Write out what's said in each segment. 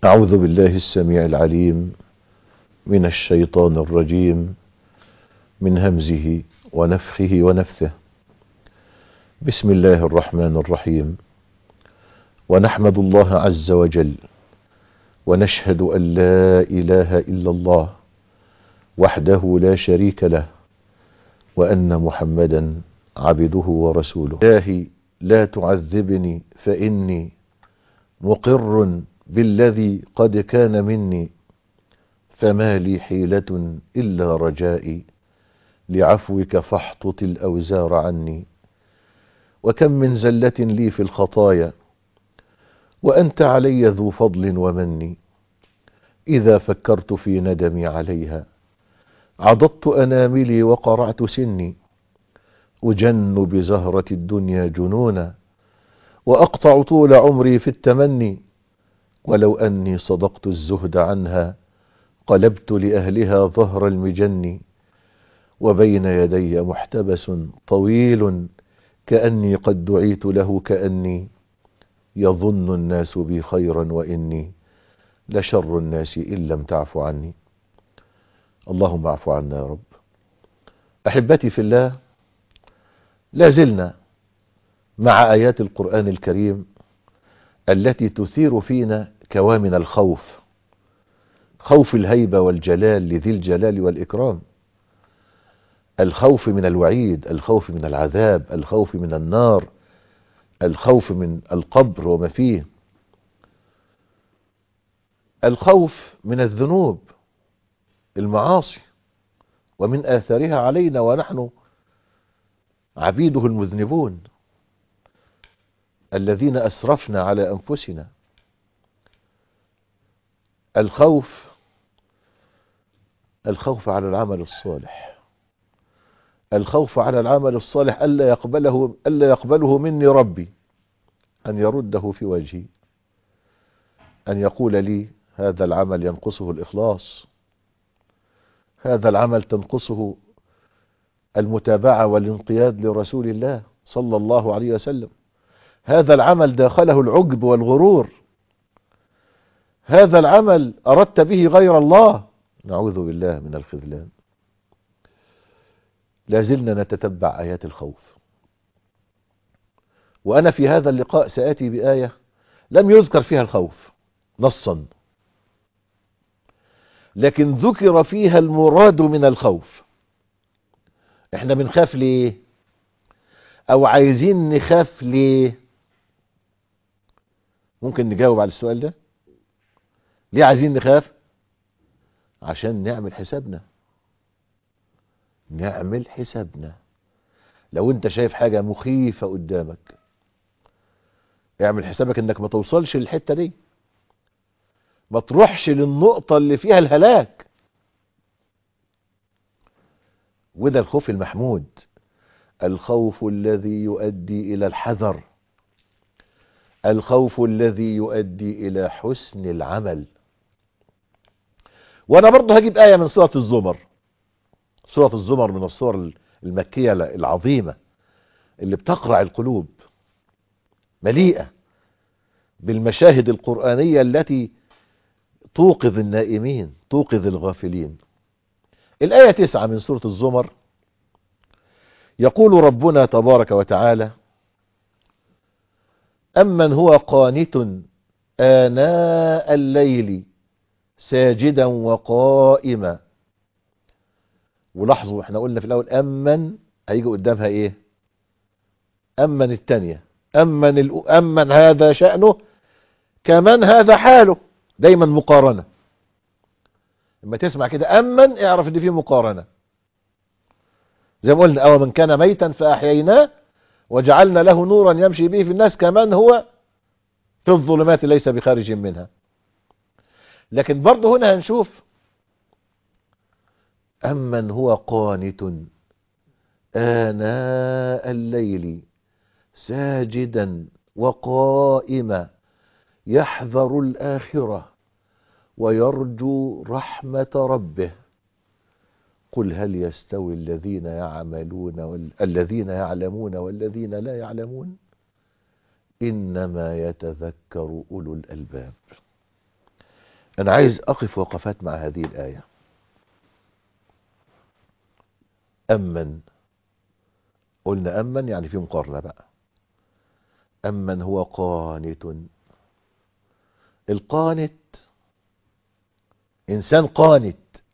أعوذ بالله السميع العليم من الشيطان الرجيم من همزه ونفخه ونفثه بسم الله الرحمن الرحيم ونحمد الله عز وجل ونشهد أن لا إله إلا الله وحده لا شريك له وأن محمدا عبده ورسوله الله لا تعذبني فإني مقر بالذي قد كان مني فما لي حيلة إلا رجائي لعفوك فاحطط الأوزار عني وكم من زلة لي في الخطايا وأنت علي ذو فضل ومن إذا فكرت في ندمي عليها عضضت أناملي وقرعت سني أجن بزهرة الدنيا جنونا وأقطع طول عمري في التمني ولو أني صدقت الزهد عنها قلبت لأهلها ظهر المجن وبين يدي محتبس طويل كأني قد دعيت له كأني يظن الناس بي خيرا وإني لشر الناس إن لم تعف عني اللهم اعف عنا يا رب أحبتي في الله لا زلنا مع آيات القرآن الكريم التي تثير فينا كوامن الخوف خوف الهيبة والجلال لذي الجلال والإكرام الخوف من الوعيد الخوف من العذاب الخوف من النار الخوف من القبر وما فيه الخوف من الذنوب المعاصي ومن آثارها علينا ونحن عبيده المذنبون الذين أسرفنا على أنفسنا الخوف الخوف على العمل الصالح الخوف على العمل الصالح ألا يقبله, ألا يقبله مني ربي أن يرده في وجهي أن يقول لي هذا العمل ينقصه الإخلاص هذا العمل تنقصه المتابعة والانقياد لرسول الله صلى الله عليه وسلم هذا العمل داخله العجب والغرور هذا العمل أردت به غير الله نعوذ بالله من الخذلان لازلنا نتتبع آيات الخوف وأنا في هذا اللقاء سآتي بآية لم يذكر فيها الخوف نصا لكن ذكر فيها المراد من الخوف احنا بنخاف ليه او عايزين نخاف ليه ممكن نجاوب على السؤال ده ليه عايزين نخاف عشان نعمل حسابنا نعمل حسابنا لو انت شايف حاجة مخيفة قدامك اعمل حسابك انك ما توصلش للحتة دي ما تروحش للنقطة اللي فيها الهلاك وده الخوف المحمود الخوف الذي يؤدي الى الحذر الخوف الذي يؤدي الى حسن العمل وانا برضه هجيب آية من سورة الزمر سورة الزمر من الصور المكية العظيمة اللي بتقرع القلوب مليئة بالمشاهد القرآنية التي توقظ النائمين توقظ الغافلين الآية تسعة من سورة الزمر يقول ربنا تبارك وتعالى أمن هو قانت آناء الليل ساجدا وقائما ولاحظوا احنا قلنا في الأول أمن هيجي قدامها ايه أمن التانية أمن, أمن هذا شأنه كمن هذا حاله دايما مقارنة لما تسمع كده أمن اعرف ان فيه مقارنة زي ما قلنا أو من كان ميتا فأحييناه وجعلنا له نورا يمشي به في الناس كمن هو في الظلمات ليس بخارج منها لكن برضه هنا هنشوف أمن هو قانت آناء الليل ساجدا وقائما يحذر الآخرة ويرجو رحمة ربه قل هل يستوي الذين يعملون وال... الذين يعلمون والذين لا يعلمون إنما يتذكر أولو الألباب أنا عايز أقف وقفات مع هذه الآية أمن قلنا أمن يعني في مقارنة بقى أمن هو قانت القانت إنسان قانت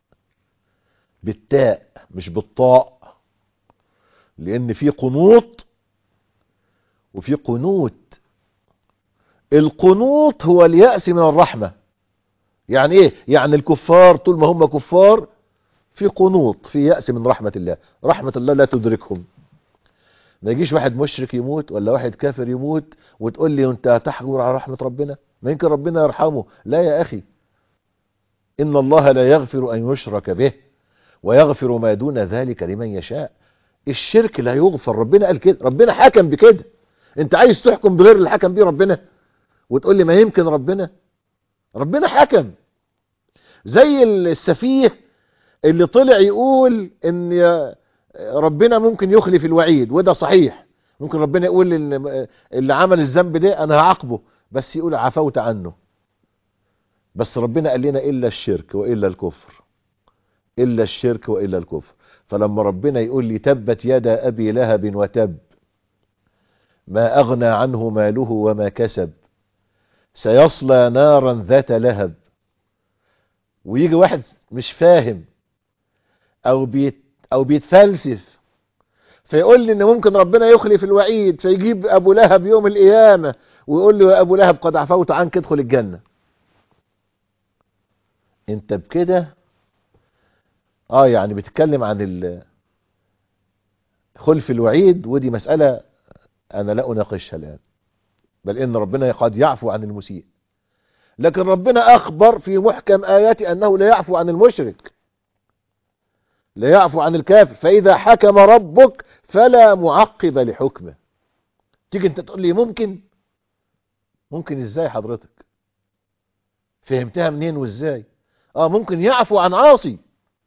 بالتاء مش بالطاء لأن في قنوط وفي قنوت القنوط هو اليأس من الرحمة يعني ايه يعني الكفار طول ما هم كفار في قنوط في يأس من رحمة الله رحمة الله لا تدركهم ما يجيش واحد مشرك يموت ولا واحد كافر يموت وتقول لي انت هتحجر على رحمة ربنا ما يمكن ربنا يرحمه لا يا اخي ان الله لا يغفر ان يشرك به ويغفر ما دون ذلك لمن يشاء الشرك لا يغفر ربنا قال كده ربنا حكم بكده انت عايز تحكم بغير اللي حكم بيه ربنا وتقول لي ما يمكن ربنا ربنا حكم زي السفيه اللي طلع يقول ان ربنا ممكن يخلف الوعيد وده صحيح ممكن ربنا يقول ان اللي عمل الذنب ده انا هعاقبه بس يقول عفوت عنه بس ربنا قال لنا الا الشرك والا الكفر الا الشرك والا الكفر فلما ربنا يقول لي تبت يدا ابي لهب وتب ما اغنى عنه ماله وما كسب سيصلى نارا ذات لهب ويجي واحد مش فاهم او بيت او بيتفلسف فيقول لي ان ممكن ربنا يخلف الوعيد فيجيب ابو لهب يوم القيامه ويقول له يا ابو لهب قد عفوت عنك ادخل الجنه انت بكده اه يعني بتتكلم عن ال خلف الوعيد ودي مسألة انا لا اناقشها الان بل ان ربنا قد يعفو عن المسيء لكن ربنا اخبر في محكم اياته انه لا يعفو عن المشرك لا يعفو عن الكافر فاذا حكم ربك فلا معقب لحكمه تيجي انت تقول لي ممكن ممكن ازاي حضرتك فهمتها منين وازاي اه ممكن يعفو عن عاصي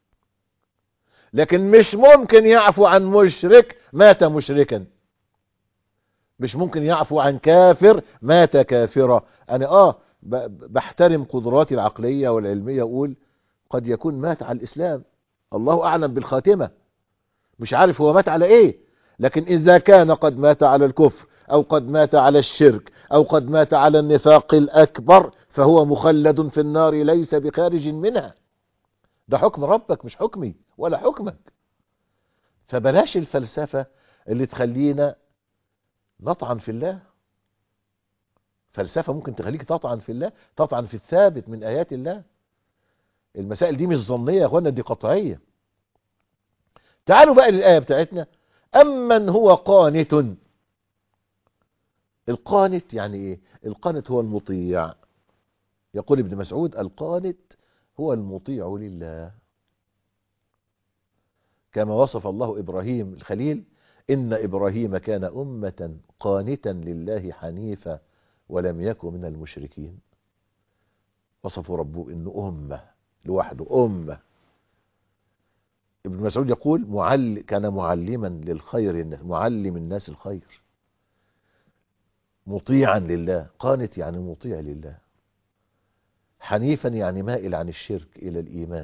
لكن مش ممكن يعفو عن مشرك مات مشركا مش ممكن يعفو عن كافر مات كافرا انا اه بحترم قدراتي العقلية والعلمية اقول قد يكون مات على الاسلام الله اعلم بالخاتمة مش عارف هو مات على ايه لكن اذا كان قد مات على الكفر او قد مات على الشرك او قد مات على النفاق الاكبر فهو مخلد في النار ليس بخارج منها ده حكم ربك مش حكمي ولا حكمك فبلاش الفلسفة اللي تخلينا نطعن في الله فلسفة ممكن تخليك تطعن في الله تطعن في الثابت من آيات الله المسائل دي مش ظنية يا اخوانا دي قطعية تعالوا بقى للآية بتاعتنا أمن هو قانت القانت يعني ايه القانت هو المطيع يقول ابن مسعود القانت هو المطيع لله كما وصف الله إبراهيم الخليل إن إبراهيم كان أمة قانتا لله حنيفا ولم يكن من المشركين وصفه ربه إنه أمة لوحده أمة ابن مسعود يقول معل كان معلما للخير معلم الناس الخير مطيعا لله قانت يعني مطيع لله حنيفا يعني مائل عن الشرك إلى الإيمان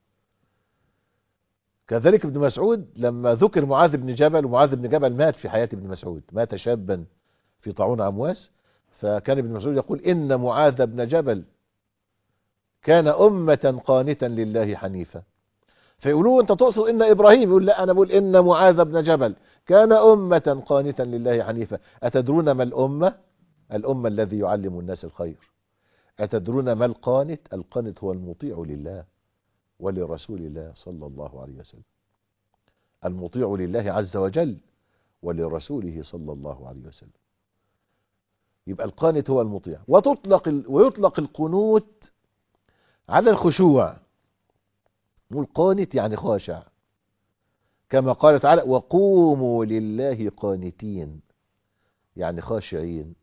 كذلك ابن مسعود لما ذكر معاذ بن جبل ومعاذ بن جبل مات في حياة ابن مسعود مات شابا في طاعون عمواس فكان ابن مسعود يقول إن معاذ بن جبل كان أمة قانتا لله حنيفا فيقولوا أنت تقصد إن إبراهيم يقول لا أنا بقول إن معاذ بن جبل كان أمة قانتا لله حنيفا أتدرون ما الأمة الأمة الذي يعلم الناس الخير أتدرون ما القانت القانت هو المطيع لله ولرسول الله صلى الله عليه وسلم المطيع لله عز وجل ولرسوله صلى الله عليه وسلم يبقى القانت هو المطيع وتطلق ال... ويطلق القنوت على الخشوع والقانت يعني خاشع كما قال تعالى وقوموا لله قانتين يعني خاشعين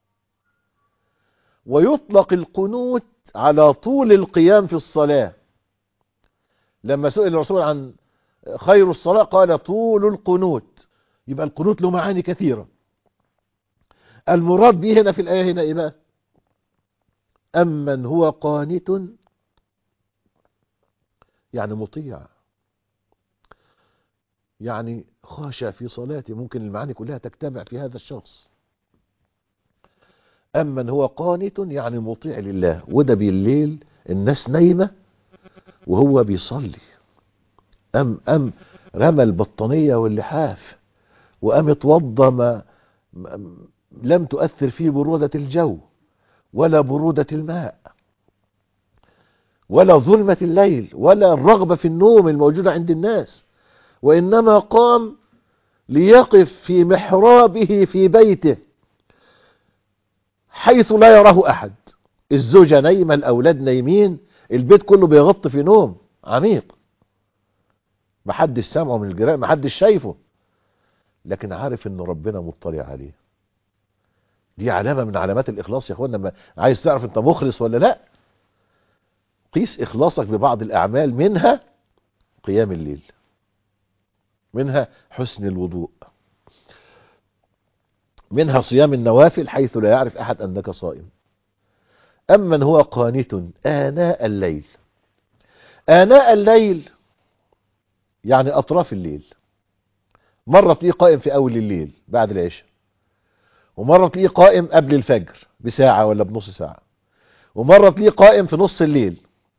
ويطلق القنوت على طول القيام في الصلاة لما سئل الرسول عن خير الصلاة قال طول القنوت يبقى القنوت له معاني كثيرة المراد به هنا في الآية هنا إيه بقى أمن هو قانت يعني مطيع يعني خاشع في صلاته ممكن المعاني كلها تجتمع في هذا الشخص أمن هو قانت يعني مطيع لله وده بالليل الناس نايمة وهو بيصلي أم أم رمى البطانية واللحاف وقام اتوضى ما ما- لم تؤثر فيه برودة الجو ولا برودة الماء ولا ظلمة الليل ولا الرغبة في النوم الموجودة عند الناس وإنما قام ليقف في محرابه في بيته حيث لا يراه أحد الزوجة نايمة الأولاد نايمين البيت كله بيغطي في نوم عميق محدش سامعه من الجيران محدش شايفه لكن عارف ان ربنا مطلع عليه دي علامة من علامات الإخلاص يا اخوانا ما عايز تعرف انت مخلص ولا لا قيس إخلاصك ببعض الأعمال منها قيام الليل منها حسن الوضوء منها صيام النوافل حيث لا يعرف أحد أنك صائم أمن هو قانت آناء الليل آناء الليل يعني أطراف الليل مرة تلاقيه قائم في أول الليل بعد العشاء ومرة تلاقيه قائم قبل الفجر بساعة ولا بنص ساعة ومرة تلاقيه قائم في نص الليل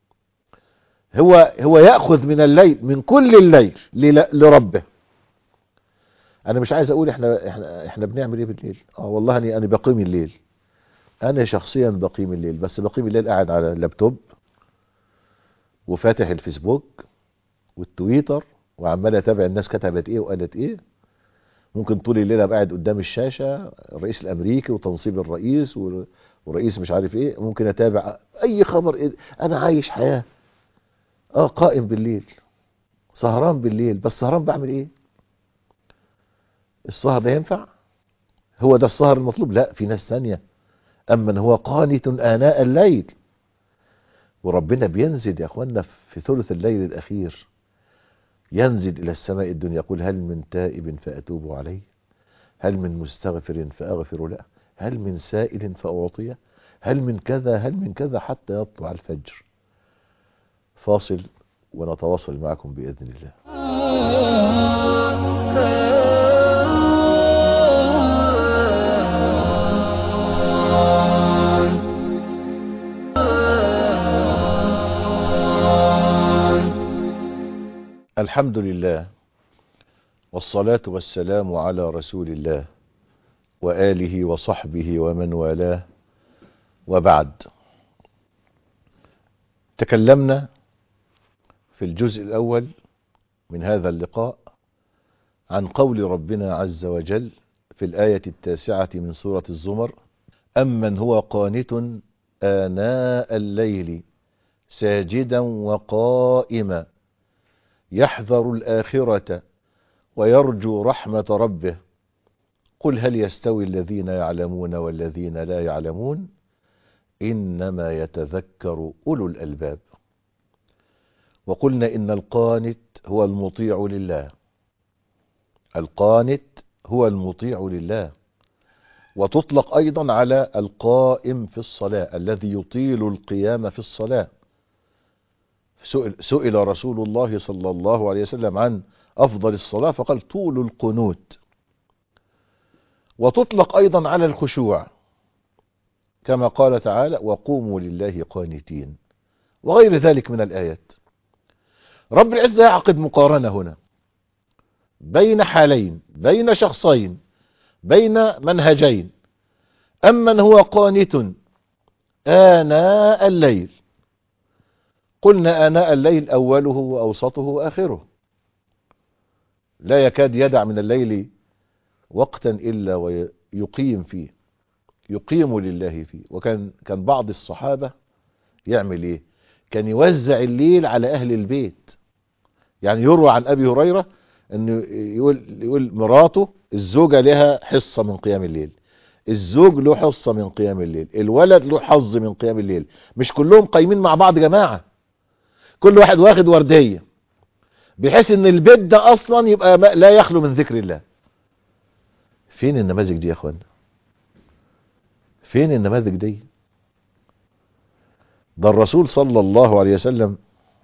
هو هو يأخذ من الليل من كل الليل لل- لربه انا مش عايز اقول احنا احنا احنا بنعمل ايه بالليل اه والله انا انا بقيم الليل انا شخصيا بقيم الليل بس بقيم الليل قاعد على اللابتوب وفاتح الفيسبوك والتويتر وعمال اتابع الناس كتبت ايه وقالت ايه ممكن طول الليل ابقى قاعد قدام الشاشه الرئيس الامريكي وتنصيب الرئيس و- ورئيس مش عارف ايه ممكن اتابع اي خبر إيه انا عايش حياه اه قائم بالليل سهران بالليل بس سهران بعمل ايه السهر ده ينفع هو ده السهر المطلوب لا في ناس تانية أمن هو قانت آناء الليل وربنا بينزل يا أخوانا في ثلث الليل الأخير ينزل إلى السماء الدنيا يقول هل من تائب فأتوب عليه هل من مستغفر فأغفر له هل من سائل فأعطيه هل من كذا هل من كذا حتى يطلع الفجر فاصل ونتواصل معكم بإذن الله الحمد لله والصلاة والسلام على رسول الله وآله وصحبه ومن والاه وبعد تكلمنا في الجزء الأول من هذا اللقاء عن قول ربنا عز وجل في الآية التاسعة من سورة الزمر أمن هو قانت آناء الليل ساجدا وقائما يحذر الآخرة ويرجو رحمة ربه قل هل يستوي الذين يعلمون والذين لا يعلمون إنما يتذكر أولو الألباب وقلنا إن القانت هو المطيع لله القانت هو المطيع لله وتطلق أيضا على القائم في الصلاة الذي يطيل القيام في الصلاة سئل, سئل رسول الله صلى الله عليه وسلم عن أفضل الصلاة فقال طول القنوت وتطلق أيضا على الخشوع كما قال تعالى وقوموا لله قانتين وغير ذلك من الآيات رب العزة يعقد مقارنة هنا بين حالين بين شخصين بين منهجين أمن هو قانت آناء الليل قلنا آناء الليل أوله وأوسطه وآخره لا يكاد يدع من الليل وقتا إلا ويقيم فيه يقيم لله فيه وكان كان بعض الصحابة يعمل إيه كان يوزع الليل على أهل البيت يعني يروى عن أبي هريرة أنه يقول, يقول مراته الزوجة لها حصة من قيام الليل الزوج له حصة من قيام الليل الولد له حظ من قيام الليل مش كلهم قايمين مع بعض جماعة كل واحد واخد وردية بحيث ان البيت ده اصلا يبقى لا يخلو من ذكر الله فين النماذج دي يا اخوانا فين النماذج دي ده الرسول صلى الله عليه وسلم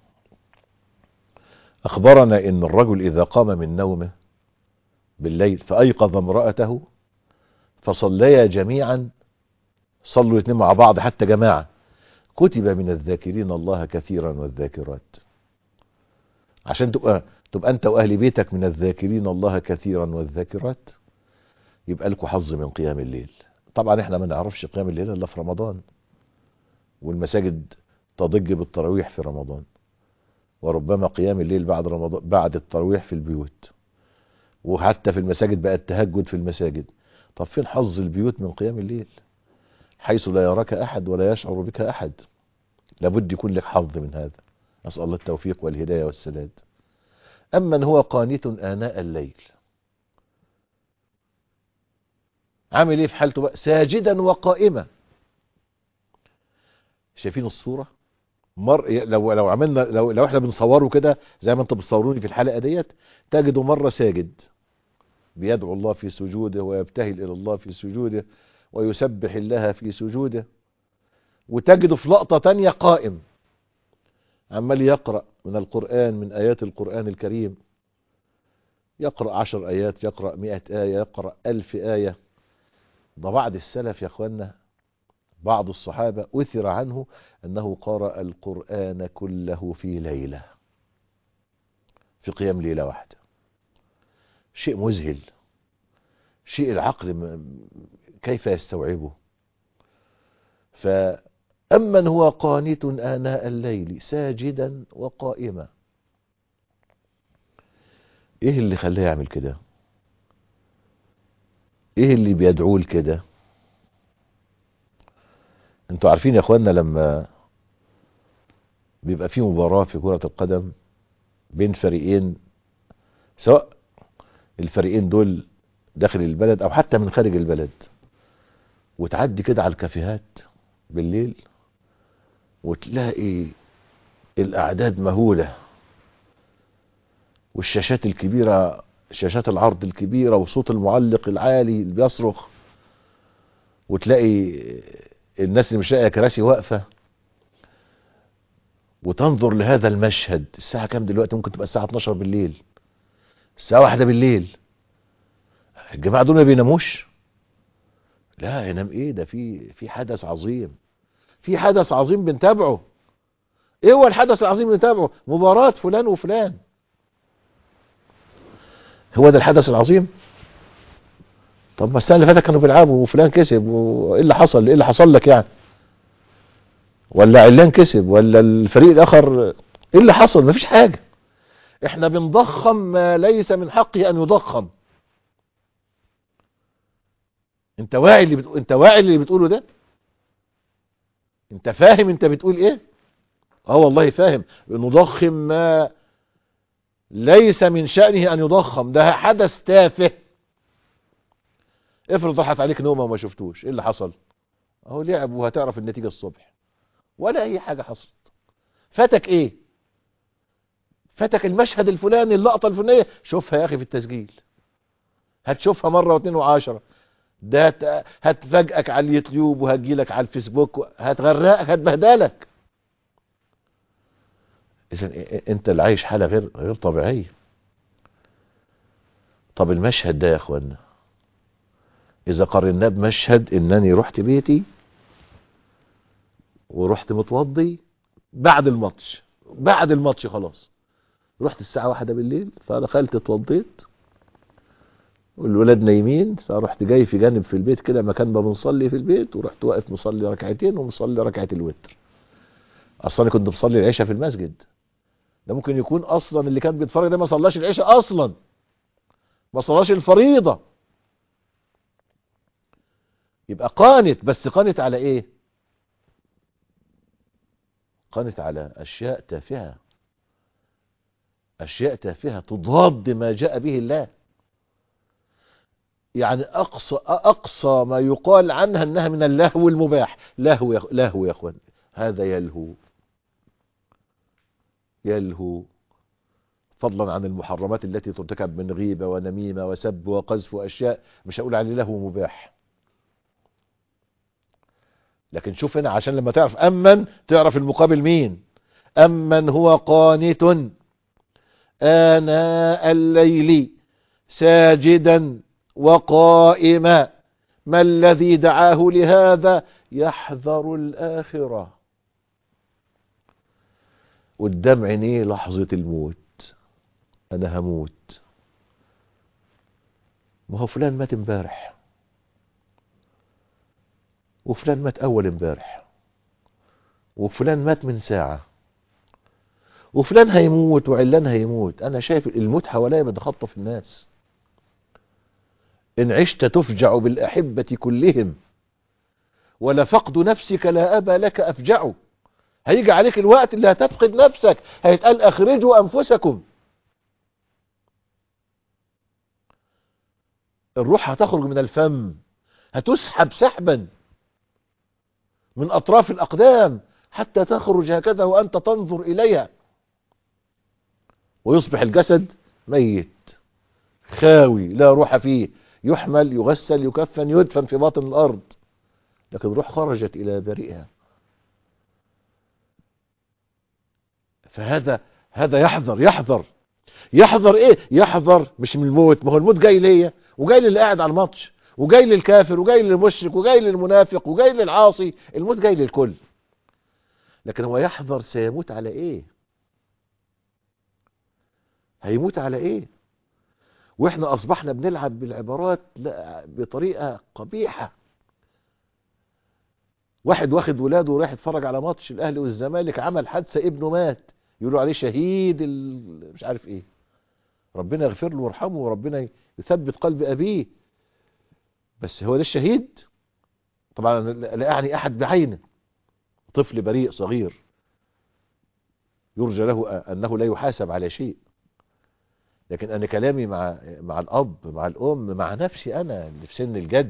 اخبرنا ان الرجل اذا قام من نومه بالليل فايقظ امرأته فصليا جميعا صلوا الاثنين مع بعض حتى جماعة كتب من الذاكرين الله كثيرا والذاكرات عشان تبقى تبقى انت واهل بيتك من الذاكرين الله كثيرا والذاكرات يبقى لكم حظ من قيام الليل طبعا احنا ما نعرفش قيام الليل الا في رمضان والمساجد تضج بالتراويح في رمضان وربما قيام الليل بعد رمضان بعد التراويح في البيوت وحتى في المساجد بقى التهجد في المساجد طب فين حظ البيوت من قيام الليل حيث لا يراك احد ولا يشعر بك احد لابد يكون لك حظ من هذا نسال الله التوفيق والهدايه والسداد اما من هو قانت اناء الليل عامل ايه في حالته بقى ساجدا وقائما شايفين الصوره مر لو لو عملنا لو لو احنا بنصوره كده زي ما انتم بتصوروني في الحلقه ديت تجده مره ساجد بيدعو الله في سجوده ويبتهل الى الله في سجوده ويسبح الله في سجوده وتجده في لقطه تانية قائم عمال يقرا من القران من ايات القران الكريم يقرا عشر ايات يقرا مئة ايه يقرا الف ايه ده بعض السلف يا اخوانا بعض الصحابة أثر عنه أنه قرأ القرآن كله في ليلة في قيام ليلة واحدة شيء مذهل شيء العقل م- كيف يستوعبه فأمن هو قانت آناء الليل ساجدا وقائما ايه اللي خلاه يعمل كده ايه اللي بيدعوه لكده انتوا عارفين يا اخوانا لما بيبقى في مباراة في كرة القدم بين فريقين سواء الفريقين دول داخل البلد او حتى من خارج البلد وتعدي كده على الكافيهات بالليل وتلاقي الاعداد مهولة والشاشات الكبيرة شاشات العرض الكبيرة وصوت المعلق العالي اللي بيصرخ وتلاقي الناس اللي مش لاقيه كراسي واقفه وتنظر لهذا المشهد الساعه كام دلوقتي ممكن تبقى الساعه 12 بالليل الساعه واحدة بالليل الجماعه دول ما بيناموش لا ينام ايه ده في في حدث عظيم في حدث عظيم بنتابعه ايه هو الحدث العظيم اللي بنتابعه مباراه فلان وفلان هو ده الحدث العظيم طب ما السنه اللي فاتت كانوا بيلعبوا وفلان كسب وايه اللي حصل ايه اللي حصل لك يعني ولا علان كسب ولا الفريق الاخر ايه اللي حصل مفيش حاجه احنا بنضخم ما ليس من حقه ان يضخم انت واعي اللي بتقول انت واعي اللي بتقوله ده انت فاهم انت بتقول ايه اه والله فاهم نضخم ما ليس من شأنه ان يضخم ده حدث تافه افرض راحت عليك نومه وما شفتوش ايه اللي حصل اهو لعب وهتعرف النتيجه الصبح ولا اي حاجه حصلت فاتك ايه فاتك المشهد الفلاني اللقطه الفلانيه شوفها يا اخي في التسجيل هتشوفها مره واثنين وعشرة ده هت- هتفاجئك على اليوتيوب وهتجيلك على الفيسبوك هتغرقك هتبهدلك اذا انت اللي عايش حاله غير غير طبيعيه طب المشهد ده يا اخوانا اذا قارناه بمشهد انني رحت بيتي ورحت متوضي بعد الماتش بعد الماتش خلاص رحت الساعة واحدة بالليل فدخلت اتوضيت والولاد نايمين فرحت جاي في جانب في البيت كده مكان ما بنصلي في البيت ورحت واقف مصلي ركعتين ومصلي ركعة الوتر اصلا أنا كنت بصلي العشاء في المسجد ده ممكن يكون اصلا اللي كان بيتفرج ده ما صلاش العشاء اصلا ما صلاش الفريضة يبقى قانت بس قانت على ايه قانت على اشياء تافهه اشياء تافهه تضاد ما جاء به الله يعني اقصى اقصى ما يقال عنها انها من اللهو المباح لهو يا لهو يا اخوان هذا يلهو يلهو فضلا عن المحرمات التي ترتكب من غيبه ونميمه وسب وقذف واشياء مش هقول عليه لهو مباح لكن شوف هنا عشان لما تعرف أمن تعرف المقابل مين أمن هو قانت آناء الليل ساجدا وقائما ما الذي دعاه لهذا يحذر الآخرة قدام عينيه لحظة الموت أنا هموت ما هو فلان مات امبارح وفلان مات أول امبارح وفلان مات من ساعة وفلان هيموت وعلان هيموت أنا شايف الموت حواليا بيتخطف الناس إن عشت تفجع بالأحبة كلهم ولفقد نفسك لا أبا لك أفجع هيجي عليك الوقت اللي هتفقد نفسك هيتقال أخرجوا أنفسكم الروح هتخرج من الفم هتسحب سحبا من أطراف الأقدام حتى تخرج هكذا وأنت تنظر إليها ويصبح الجسد ميت خاوي لا روح فيه يحمل يغسل يكفن يدفن في باطن الأرض لكن روح خرجت إلى بريئها فهذا هذا يحذر يحذر يحذر ايه يحذر مش من الموت ما هو الموت جاي ليا وجاي للي قاعد على الماتش وجاي للكافر وجاي للمشرك وجاي للمنافق وجاي للعاصي الموت جاي للكل لكن هو يحذر سيموت على ايه هيموت على ايه واحنا اصبحنا بنلعب بالعبارات لا بطريقة قبيحة واحد واخد ولاده ورايح يتفرج على ماتش الاهلي والزمالك عمل حادثة ابنه مات يقولوا عليه شهيد ال... مش عارف ايه ربنا يغفر له ويرحمه وربنا يثبت قلب ابيه بس هو ده الشهيد طبعا لا يعني احد بعينه طفل بريء صغير يرجى له انه لا يحاسب على شيء لكن انا كلامي مع مع الاب مع الام مع نفسي انا اللي في سن الجد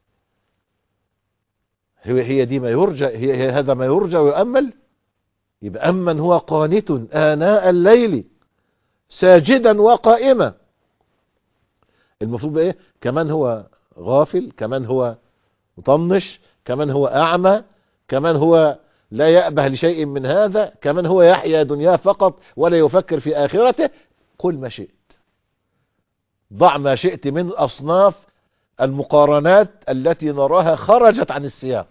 هي هي دي ما يرجى هي, هي هذا ما يرجى ويؤمل يبقى أمن هو قانت آناء الليل ساجدا وقائما المفروض ايه كمان هو غافل كمان هو مطنش كمان هو أعمى كمان هو لا يأبه لشيء من هذا كمان هو يحيا دنياه فقط ولا يفكر في آخرته قل ما شئت ضع ما شئت من أصناف المقارنات التي نراها خرجت عن السياق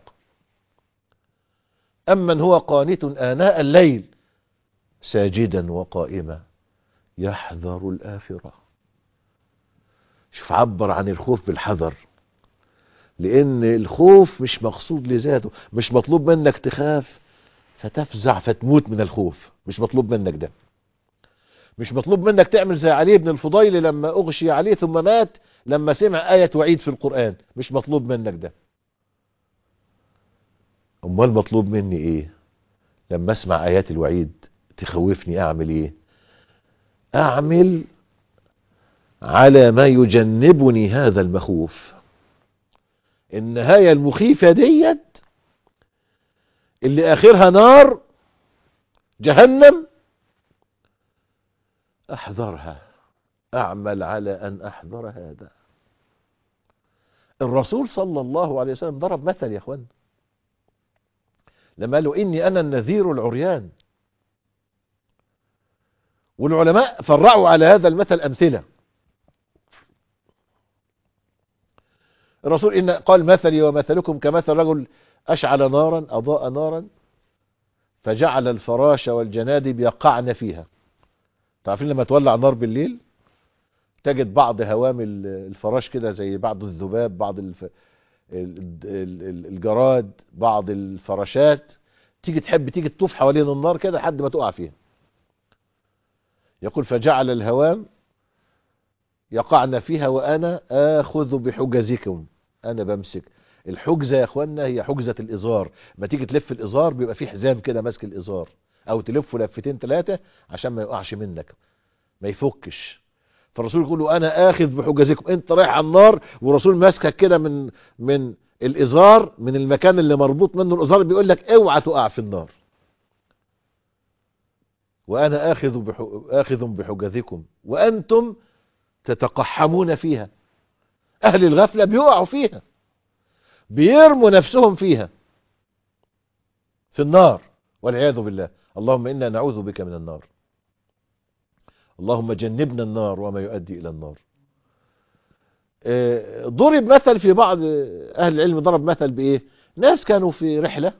أمن هو قانت آناء الليل ساجدا وقائما يحذر الآخرة شوف عبر عن الخوف بالحذر لأن الخوف مش مقصود لذاته مش مطلوب منك تخاف فتفزع فتموت من الخوف مش مطلوب منك ده مش مطلوب منك تعمل زي علي بن الفضيل لما أغشي عليه ثم مات لما سمع آية وعيد في القرآن مش مطلوب منك ده امال مطلوب مني ايه لما اسمع ايات الوعيد تخوفني اعمل ايه اعمل على ما يجنبني هذا المخوف النهاية المخيفة ديت اللي اخرها نار جهنم احذرها اعمل على ان احذر هذا الرسول صلى الله عليه وسلم ضرب مثل يا اخوان لما قالوا إني أنا النذير العريان والعلماء فرعوا على هذا المثل أمثلة الرسول إن قال مثلي ومثلكم كمثل رجل أشعل نارا أضاء نارا فجعل الفراش والجنادب يقعن فيها تعرفين لما تولع نار بالليل تجد بعض هوام الفراش كده زي بعض الذباب بعض الف... الجراد بعض الفراشات تيجي تحب تيجي تطوف حوالين النار كده لحد ما تقع فيها يقول فجعل الهوام يقعن فيها وانا اخذ بحجزكم انا بمسك الحجزه يا اخوانا هي حجزه الازار ما تيجي تلف الازار بيبقى فيه حزام كده ماسك الازار او تلفه لفتين ثلاثه عشان ما يقعش منك ما يفكش فالرسول يقول له انا اخذ بحجزكم انت رايح على النار والرسول ماسكك كده من من الازار من المكان اللي مربوط منه الازار بيقول لك اوعى تقع في النار وانا اخذ بح... اخذ بحجزكم وانتم تتقحمون فيها اهل الغفله بيقعوا فيها بيرموا نفسهم فيها في النار والعياذ بالله اللهم إنا نعوذ بك من النار اللهم جنبنا النار وما يؤدي إلى النار آه، ضرب مثل في بعض أهل العلم ضرب مثل بإيه ناس كانوا في رحلة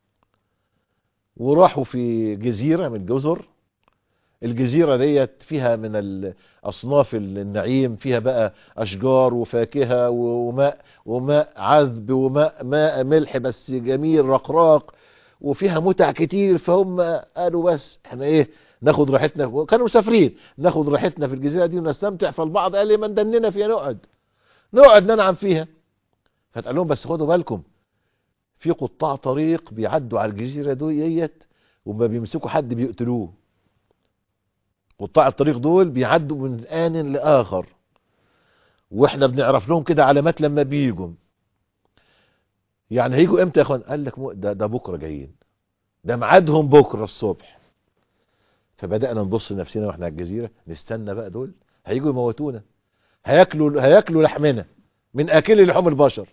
وراحوا في جزيرة من الجزر الجزيرة ديت فيها من الأصناف النعيم فيها بقى أشجار وفاكهة وماء وماء عذب وماء ماء ملح بس جميل رقراق وفيها متع كتير فهم قالوا بس احنا ايه ناخد راحتنا كانوا مسافرين ناخد راحتنا في الجزيرة دي ونستمتع فالبعض قال لي ما ندننا فيها نقعد نقعد ننعم فيها فتقال لهم بس خدوا بالكم في قطاع طريق بيعدوا على الجزيرة ديت وما بيمسكوا حد بيقتلوه قطاع الطريق دول بيعدوا من آن لآخر واحنا بنعرف لهم كده علامات لما بيجوا يعني هيجوا امتى يا اخوان قال لك مو- ده, ده بكره جايين ده ميعادهم بكره الصبح فبدانا نبص لنفسنا واحنا على الجزيره نستنى بقى دول هيجوا يموتونا هياكلوا هياكلوا لحمنا من اكل لحوم البشر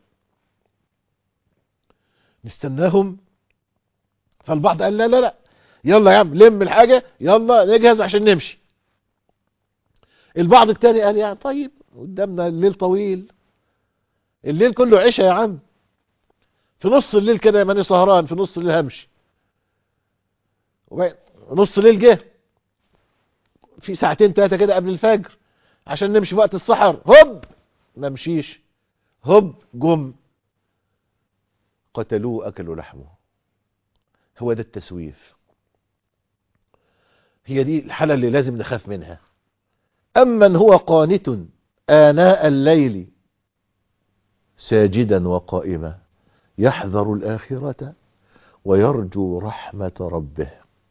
نستناهم فالبعض قال لا لا لا يلا يا عم لم الحاجه يلا نجهز عشان نمشي البعض التاني قال يا طيب قدامنا الليل طويل الليل كله عشاء يا عم في نص الليل كده ماني سهران في نص الليل همشي وبعدين نص الليل جه في ساعتين ثلاثه كده قبل الفجر عشان نمشي وقت السحر هوب ما مشيش هوب جم قتلوه اكلوا لحمه هو ده التسويف هي دي الحالة اللي لازم نخاف منها أمن هو قانت آناء الليل ساجدا وقائما يحذر الآخرة ويرجو رحمة ربه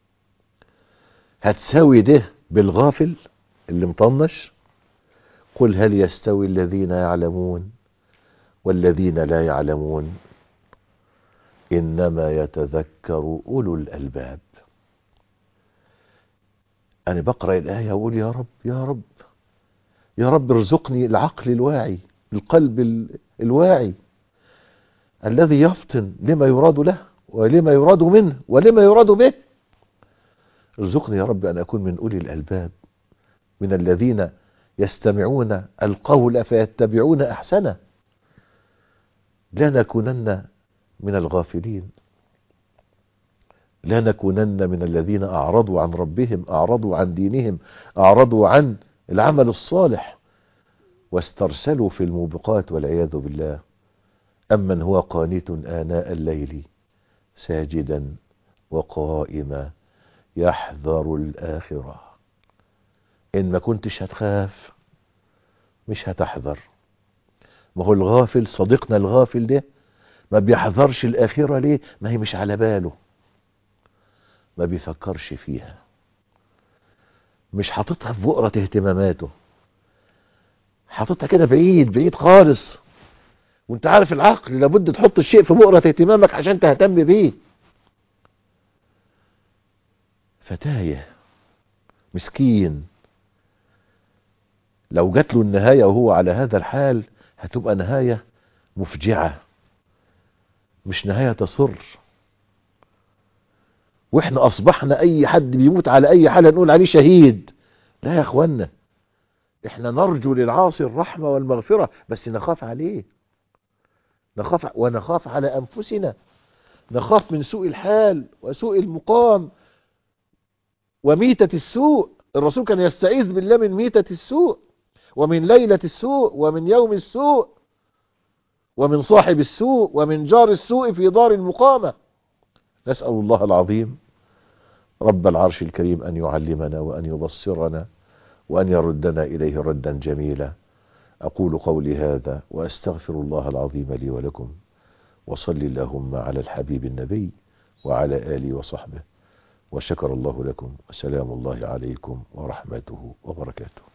هتساوي ده بالغافل اللي مطنش قل هل يستوي الذين يعلمون والذين لا يعلمون إنما يتذكر أولو الألباب أنا بقرأ الآية أقول يا رب يا رب يا رب ارزقني العقل الواعي القلب ال- الواعي الذي يفطن لما يراد له ولما يراد منه ولما يراد به ارزقني يا رب أن أكون من أولي الألباب من الذين يستمعون القول فيتبعون أحسنه لا نكونن من الغافلين لا نكونن من الذين أعرضوا عن ربهم أعرضوا عن دينهم أعرضوا عن العمل الصالح واسترسلوا في الموبقات والعياذ بالله أمن هو قانت آناء الليل ساجدا وقائما يحذر الآخرة إن ما كنتش هتخاف مش هتحذر ما هو الغافل صديقنا الغافل ده ما بيحذرش الآخرة ليه ما هي مش على باله ما بيفكرش فيها مش حاططها في بؤرة اهتماماته حاططها كده بعيد بعيد خالص وانت عارف العقل لابد تحط الشيء في بؤرة اهتمامك عشان تهتم بيه فتايه مسكين لو جات له النهاية وهو على هذا الحال هتبقى نهاية مفجعة مش نهاية تسر واحنا اصبحنا اي حد بيموت على اي حالة نقول عليه شهيد لا يا اخوانا احنا نرجو للعاصي الرحمة والمغفرة بس نخاف عليه نخاف ونخاف على انفسنا نخاف من سوء الحال وسوء المقام وميتة السوء الرسول كان يستعيذ بالله من ميتة السوء ومن ليلة السوء ومن يوم السوء ومن صاحب السوء ومن جار السوء في دار المقامة نسأل الله العظيم رب العرش الكريم أن يعلمنا وأن يبصرنا وأن يردنا إليه ردا جميلا أقول قولي هذا وأستغفر الله العظيم لي ولكم وصل اللهم على الحبيب النبي وعلى آله وصحبه وشكر الله لكم وسلام الله عليكم ورحمته وبركاته